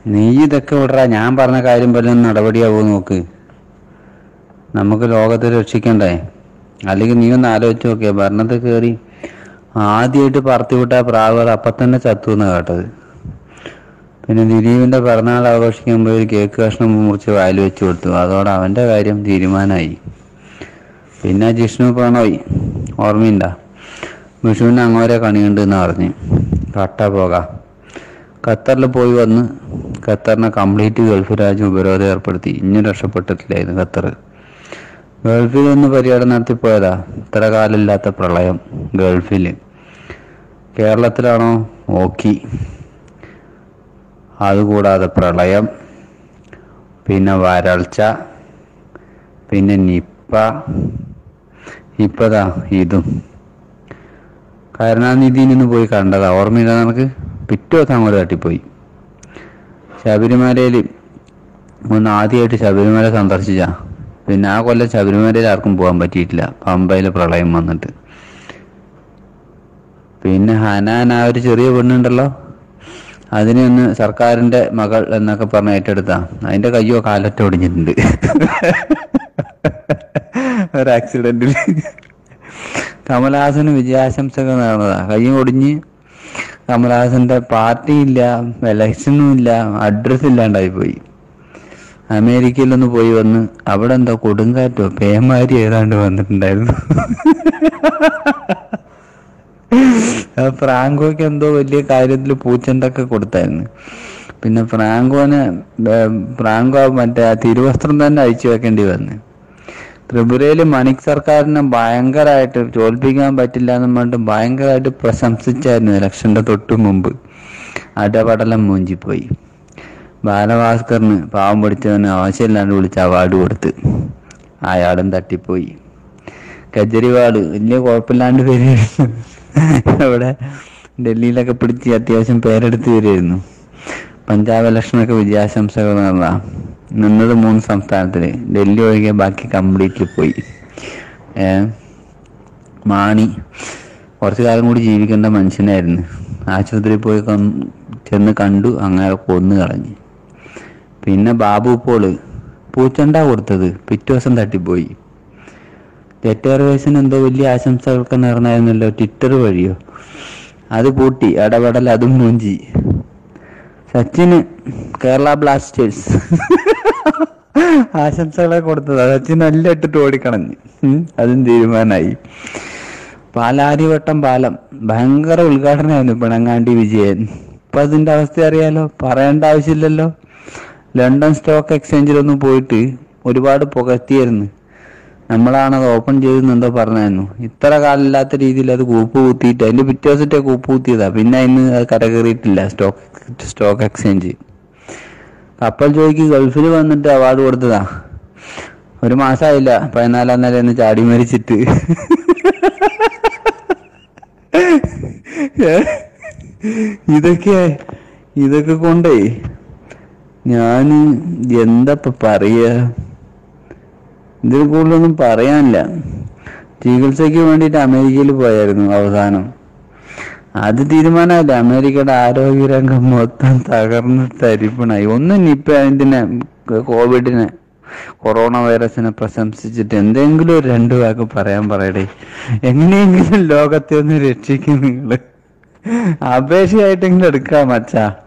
നീ ഇതൊക്കെ വിടറാ ഞാൻ പറഞ്ഞ കാര്യം വല്ലതും നടപടിയാവോ നോക്ക് നമുക്ക് ലോകത്തെ രക്ഷിക്കണ്ടേ അല്ലെങ്കിൽ നീ ഒന്ന് ആലോചിച്ച് നോക്കിയ ഭരണത്തിൽ കയറി ആദ്യമായിട്ട് പറത്തി വിട്ട പ്രാവുകൾ അപ്പം തന്നെ ചത്തു എന്ന് കേട്ടത് പിന്നെ ദിലീപിന്റെ പിറന്നാൾ ആഘോഷിക്കുമ്പോൾ ഒരു കേക്ക് കഷ്ണം മുറിച്ച് വായിൽ വെച്ച് കൊടുത്തു അതോടെ അവന്റെ കാര്യം തീരുമാനമായി പിന്നെ ജിഷ്ണു പ്രണോയ് ഓർമ്മയുണ്ട വിഷുവിന് അങ്ങോരെ കണിയുണ്ട് എന്ന് പറഞ്ഞ് കട്ട പോകാം ഖത്തറിൽ പോയി വന്ന് ഖത്തറിനെ കംപ്ലീറ്റ് ഗൾഫ് രാജ്യം ഉപരോധം ഏർപ്പെടുത്തി ഇനി രക്ഷപ്പെട്ടിട്ടില്ലായിരുന്നു ഖത്തർ ഗൾഫിൽ ഒന്ന് പര്യടനം നടത്തിപ്പോയതാ ഇത്ര കാലമില്ലാത്ത പ്രളയം ഗൾഫിൽ കേരളത്തിലാണോ ഓക്കി അതുകൂടാതെ പ്രളയം പിന്നെ വരൾച്ച പിന്നെ നിപ്പ ഇപ്പതാ ഇതും കരുണാനിധിയിൽ നിന്ന് പോയി കണ്ടതാ ഓർമ്മയില്ല നമുക്ക് പിറ്റേ ദിവസം അങ്ങോട്ട് തട്ടിപ്പോയി ശബരിമലയിൽ ഒന്ന് ആദ്യമായിട്ട് ശബരിമല സന്ദർശിച്ച പിന്നെ ആ കൊല്ലം ശബരിമലയിൽ ആർക്കും പോകാൻ പറ്റിയിട്ടില്ല പമ്പയിൽ പ്രളയം വന്നിട്ട് പിന്നെ ഹനാൻ ആ ഒരു ചെറിയ പെണ്ണുണ്ടല്ലോ അതിനെ ഒന്ന് സർക്കാരിന്റെ മകൾ എന്നൊക്കെ പറഞ്ഞ് ഏറ്റെടുത്താ അതിന്റെ കയ്യോ കാലറ്റോ ഒടിഞ്ഞിട്ടുണ്ട് ഒരു ആക്സിഡന്റിൽ കമലഹാസന് വിജയാശംസകൾ നേർന്നതാ കയ്യും ഒടിഞ്ഞ് കമലഹാസന്റെ പാർട്ടി ഇല്ല ഇലക്ഷനും ഇല്ല അഡ്രസ് ഇല്ലാണ്ടായി പോയി അമേരിക്കയിലൊന്ന് പോയി വന്ന് അവിടെ എന്തോ കൊടുങ്കാറ്റോ പേമാരി ഏതാണ്ട് വന്നിട്ടുണ്ടായിരുന്നു ആ ഫ്രാങ്കോയ്ക്ക് എന്തോ വലിയ കാര്യത്തിൽ പൂച്ചണ്ടൊക്കെ കൊടുത്തായിരുന്നു പിന്നെ ഫ്രാങ്കോന് ഏർ ഫ്രാങ്കോ മറ്റേ ആ തിരുവസ്ത്രം തന്നെ അഴിച്ചു വെക്കേണ്ടി വന്നു ത്രിപുരയിൽ മണിക് സർക്കാരിനെ ഭയങ്കരമായിട്ട് തോൽപ്പിക്കാൻ പറ്റില്ല എന്ന് പറഞ്ഞിട്ട് ഭയങ്കരമായിട്ട് പ്രശംസിച്ചായിരുന്നു ഇലക്ഷന്റെ തൊട്ട് മുമ്പ് അടപടലം മൂഞ്ചിപ്പോയി ബാലഭാസ്കറിന് പാവം പിടിച്ചവന് ആവശ്യമില്ലാണ്ട് വിളിച്ച് അവാർഡ് കൊടുത്ത് അയാളും തട്ടിപ്പോയി കെജ്രിവാൾ വലിയ കുഴപ്പമില്ലാണ്ട് വരികയായിരുന്നു ഇവിടെ ഡൽഹിയിലൊക്കെ പിടിച്ച് അത്യാവശ്യം പേരെടുത്ത് വരികയായിരുന്നു പഞ്ചാബ് ഇലക്ഷനൊക്കെ വിജയാശംസകൾ നേർന്ന നിന്നത് മൂന്ന് സംസ്ഥാനത്തില് ഡൽഹി ഒഴികെ ബാക്കി കംപ്ലീറ്റ്ലി പോയി ഏ മാണി കുറച്ചു കാലം കൂടി ജീവിക്കേണ്ട മനുഷ്യനായിരുന്നു ആശുപത്രിയിൽ പോയി കം- ചെന്ന് കണ്ടു അങ്ങനെ കൊന്നു കളഞ്ഞു പിന്നെ ബാബു പോള് പൂച്ചണ്ട കൊടുത്തത് പിറ്റേ ദിവസം തട്ടിപ്പോയി ജെറ്റ് എയർവേസിന് എന്തോ വലിയ ആശംസകളൊക്കെ നേർന്നായിരുന്നല്ലോ ട്വിറ്റർ വഴിയോ അത് പൂട്ടി ഇടപെടൽ അതും മൂഞ്ചി സച്ചിന് കേരള ബ്ലാസ്റ്റേഴ്സ് ആശംസകളെ കൊടുത്തതാ സച്ചിൻ നല്ല ഇട്ടിട്ട് ഓടിക്കളഞ്ഞ് ഉം, അതും തീരുമാനമായി പാലാരിവട്ടം പാലം ഭയങ്കര ഉദ്ഘാടനമായിരുന്നു പിണങ്ങാണ്ടി വിജയൻ ഇപ്പൊ അതിന്റെ അവസ്ഥ അറിയാലോ പറയേണ്ട ആവശ്യമില്ലല്ലോ ലണ്ടൻ സ്റ്റോക്ക് എക്സ്ചേഞ്ചിലൊന്നും പോയിട്ട് ഒരുപാട് പുകഴ്ത്തിയായിരുന്നു നമ്മളാണത് ഓപ്പൺ ചെയ്തെന്നെന്തോ പറഞ്ഞായിരുന്നു ഇത്ര കാലമില്ലാത്ത രീതിയിൽ അത് കൂപ്പ് കുത്തിയിട്ട് അതിന്റെ പിറ്റേ ദിവസത്തെ കൂപ്പ് കുത്തിയതാ പിന്നെ അതിന് അത് കരകയറിയിട്ടില്ല സ്റ്റോക്ക് സ്റ്റോക്ക് എക്സ്ചേഞ്ച് കപ്പൽ ജോയിക്ക് ഗൾഫിൽ വന്നിട്ട് അവാർഡ് കൊടുത്തതാ ഒരു മാസമായില്ല പതിനാലാം നിലയിൽ ചാടി മരിച്ചിട്ട് ഇതൊക്കെ ഇതൊക്കെ കൊണ്ടേ ഞാന് എന്താ ഇപ്പൊ പറയാ ഇതിൽ കൂടുതലൊന്നും പറയാനില്ല ചികിത്സയ്ക്ക് വേണ്ടിയിട്ട് അമേരിക്കയിൽ പോയായിരുന്നു അവസാനം അത് തീരുമാനമല്ല അമേരിക്കയുടെ ആരോഗ്യരംഗം മൊത്തം തകർന്ന് തരിപ്പണായി ഒന്നും നിപ്പ ഇതിനെ കോവിഡിനെ കൊറോണ വൈറസിനെ പ്രശംസിച്ചിട്ട് എന്തെങ്കിലും ഒരു രണ്ടു വാക്ക് പറയാൻ പറയടേ എങ്ങനെയെങ്കിലും ലോകത്തെ ഒന്ന് രക്ഷിക്കും നിങ്ങള് അപേക്ഷയായിട്ടെങ്കിലും എടുക്കാം മച്ചാ